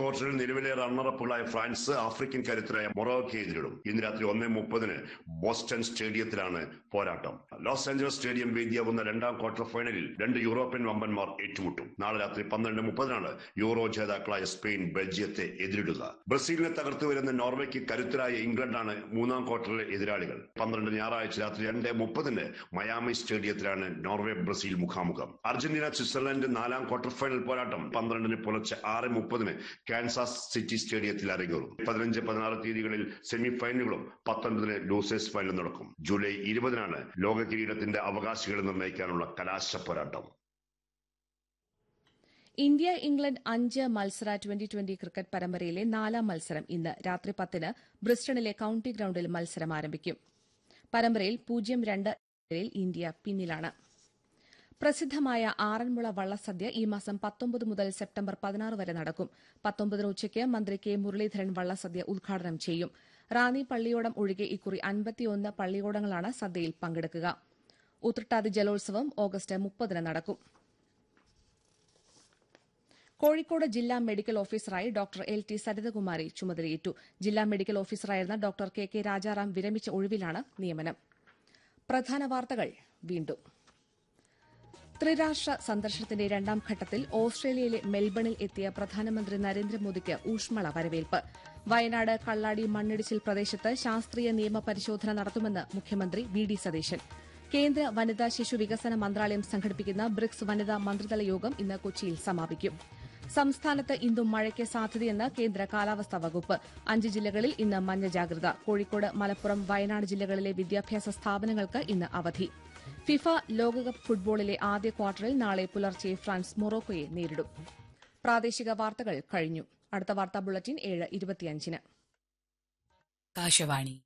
ക്വാർട്ടറിൽ നിലവിലെ റണ്ണറപ്പുകളായ France African കരുത്തരായ മൊറോക്കയെ എതിരിടും ഇന്ന് രാത്രി ഒന്നേ മുപ്പതിന് ബോസ്റ്റൺ സ്റ്റേഡിയത്തിലാണ് പോരാട്ടം ലോസ് ആഞ്ചലസ് സ്റ്റേഡിയം വേദിയാവുന്ന രണ്ടാം ക്വാർട്ടർ ഫൈനലിൽ രണ്ട് യൂറോപ്യൻ വമ്പന്മാർ ഏറ്റുമുട്ടും നാളെ രാത്രി പന്ത്രണ്ട് മുപ്പതിനാണ് യൂറോ ജേതാക്കളായ സ്പെയിൻ ബെൽജിയത്തെ എതിരിടുക ബ്രസീലിനെ തകർത്തു വരുന്ന നോർവേക്ക് കരുത്തരായ ഇംഗ്ലണ്ടാണ് മൂന്നാം ക്വാർട്ടറിലെ എതിരാളികൾ പന്ത്രണ്ട് ഞായറാഴ്ച രാത്രി രണ്ട് മുപ്പതിന് മയാമി സ്റ്റേഡിയത്തിലാണ് നോർവേ ബ്രസീൽ മുഖാമുഖം അർജന്റീന സ്വിറ്റ്സർലൻഡ് നാലാം ക്വാർട്ടർ ഫൈനൽ പോരാട്ടം പന്ത്രണ്ടിന് പുലർച്ചെ ആറ് മുപ്പതിന് കാൻസാസ് സിറ്റി സ്റ്റേഡിയത്തിൽ അരങ്ങേറും പതിനഞ്ച് പതിനാറ് തീയതികളിൽ സെമി ഫൈനലുകളും പത്തൊൻപതിന് ലൂസേഴ്സ് ഫൈനൽ നടക്കും ജൂലൈ ഇരുപതിനാണ് ലോക കിരീടത്തിന്റെ അവകാശികളെ നിർണ്ണയിക്കാനുള്ള കലാശ പോരാട്ടം ഇന്ത്യ ഇംഗ്ലണ്ട് അഞ്ച് മത്സര ട്വന്റി ട്വന്റി ക്രിക്കറ്റ് പരമ്പരയിലെ നാലാം മത്സരം ഇന്ന് രാത്രി പത്തിന് ബ്രിസ്റ്റണിലെ കൌണ്ടി ഗ്രൌണ്ടിൽ മത്സരം ആരംഭിക്കും പരമ്പരയിൽ പൂജ്യം രണ്ട് ഇന്ത്യ പിന്നിലാണ് പ്രസിദ്ധമായ ആറന്മുള വള്ളസദ്യ ഈ മാസം പത്തൊമ്പത് മുതൽ സെപ്റ്റംബർ പതിനാറ് വരെ നടക്കും പത്തൊമ്പതിന് ഉച്ചയ്ക്ക് മന്ത്രി കെ മുരളീധരൻ വള്ളസദ്യ ഉദ്ഘാടനം ചെയ്യും റാന്നി പള്ളിയോടം ഒഴികെ ഇക്കുറി അൻപത്തിയൊന്ന് പള്ളിയോടങ്ങളാണ് സദ്യയിൽ പങ്കെടുക്കുക ഉത്രട്ടാതി ജലോത്സവം ഓഗസ്റ്റ് മുപ്പതിന് നടക്കും കോഴിക്കോട് ജില്ലാ മെഡിക്കൽ ഓഫീസറായി ഡോക്ടർ എൽ ടി സരിതകുമാരി ചുമതലയേറ്റു ജില്ലാ മെഡിക്കൽ ഓഫീസറായിരുന്ന ഡോക്ടർ കെ കെ രാജാറാം വിരമിച്ച ഒഴിവിലാണ് നിയമനം പ്രധാന വാർത്തകൾ വീണ്ടും ത്രിരാഷ്ട്ര സന്ദർശനത്തിന്റെ രണ്ടാം ഘട്ടത്തിൽ ഓസ്ട്രേലിയയിലെ മെൽബണിൽ എത്തിയ പ്രധാനമന്ത്രി നരേന്ദ്രമോദിക്ക് ഊഷ്മള വരവേൽപ്പ് വയനാട് കള്ളാടി മണ്ണിടിച്ചിൽ പ്രദേശത്ത് ശാസ്ത്രീയ നിയമ പരിശോധന നടത്തുമെന്ന് മുഖ്യമന്ത്രി വി ഡി സതീശൻ കേന്ദ്ര വനിതാ ശിശു വികസന മന്ത്രാലയം സംഘടിപ്പിക്കുന്ന ബ്രിക്സ് വനിതാ മന്ത്രിതല യോഗം ഇന്ന് കൊച്ചിയിൽ സമാപിക്കും സംസ്ഥാനത്ത് ഇന്നും മഴയ്ക്ക് സാധ്യതയെന്ന് കേന്ദ്ര കാലാവസ്ഥാ വകുപ്പ് അഞ്ച് ജില്ലകളിൽ ഇന്ന് മഞ്ഞ ജാഗ്രത കോഴിക്കോട് മലപ്പുറം വയനാട് ജില്ലകളിലെ വിദ്യാഭ്യാസ സ്ഥാപനങ്ങൾക്ക് ഇന്ന് അവധി ഫിഫ ലോകകപ്പ് ഫുട്ബോളിലെ ആദ്യ ക്വാർട്ടറിൽ നാളെ പുലർച്ചെ ഫ്രാൻസ് മൊറോക്കോയെ നേരിടും പ്രാദേശിക വാർത്തകൾ കഴിഞ്ഞു അടുത്ത വാർത്താ ബുള്ളറ്റിൻ ഏഴ് ഇരുപത്തിയഞ്ചിന് ആകാശവാണി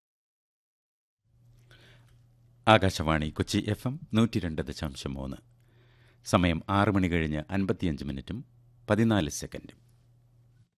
ആകാശവാണി കൊച്ചി എഫ് എം നൂറ്റി രണ്ട് ദശാംശം മൂന്ന് സമയം ആറ് മണി കഴിഞ്ഞ് അൻപത്തിയഞ്ച് മിനിറ്റും പതിനാല് സെക്കൻഡും